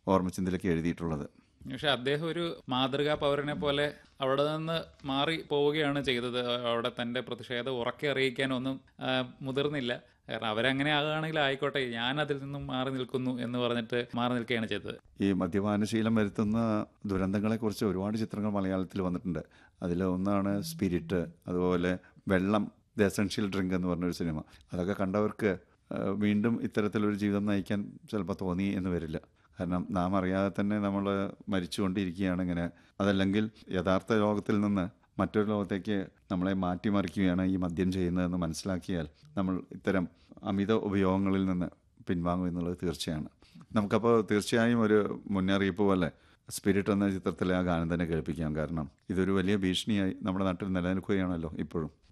ഓർമ്മചിന്തയിലേക്ക് എഴുതിയിട്ടുള്ളത് പക്ഷെ അദ്ദേഹം ഒരു മാതൃകാ പൗരനെ പോലെ അവിടെ നിന്ന് മാറി പോവുകയാണ് ചെയ്തത് അവിടെ തന്റെ പ്രതിഷേധം ഉറക്കെ അറിയിക്കാനൊന്നും ആ, മുതിർന്നില്ല കാരണം അവരങ്ങനെ ആകുകയാണെങ്കിൽ ആയിക്കോട്ടെ ഞാൻ അതിൽ നിന്നും മാറി നിൽക്കുന്നു എന്ന് പറഞ്ഞിട്ട് മാറി നിൽക്കുകയാണ് ചെയ്തത് ഈ മദ്യപാനശീലം വരുത്തുന്ന ദുരന്തങ്ങളെക്കുറിച്ച് ഒരുപാട് ചിത്രങ്ങൾ മലയാളത്തിൽ വന്നിട്ടുണ്ട് അതിൽ ഒന്നാണ് സ്പിരിറ്റ് അതുപോലെ വെള്ളം ദ എസൻഷ്യൽ ഡ്രിങ്ക് എന്ന് പറഞ്ഞൊരു സിനിമ അതൊക്കെ കണ്ടവർക്ക് ആ, വീണ്ടും ഇത്തരത്തിലൊരു ജീവിതം നയിക്കാൻ ചിലപ്പോൾ തോന്നി എന്ന് വരില്ല കാരണം നാം അറിയാതെ തന്നെ നമ്മൾ മരിച്ചുകൊണ്ടിരിക്കുകയാണ് ഇങ്ങനെ അതല്ലെങ്കിൽ യഥാർത്ഥ ലോകത്തിൽ നിന്ന് മറ്റൊരു ലോകത്തേക്ക് നമ്മളെ മാറ്റിമറിക്കുകയാണ് ഈ മദ്യം ചെയ്യുന്നതെന്ന് മനസ്സിലാക്കിയാൽ നമ്മൾ ഇത്തരം അമിത ഉപയോഗങ്ങളിൽ നിന്ന് പിൻവാങ്ങും എന്നുള്ളത് തീർച്ചയാണ് നമുക്കപ്പോൾ തീർച്ചയായും ഒരു മുന്നറിയിപ്പ് പോലെ സ്പിരിറ്റ് എന്ന ചിത്രത്തിലെ ആ ഗാനം തന്നെ കേൾപ്പിക്കാം കാരണം ഇതൊരു വലിയ ഭീഷണിയായി നമ്മുടെ നാട്ടിൽ നിലനിൽക്കുകയാണല്ലോ ഇപ്പോഴും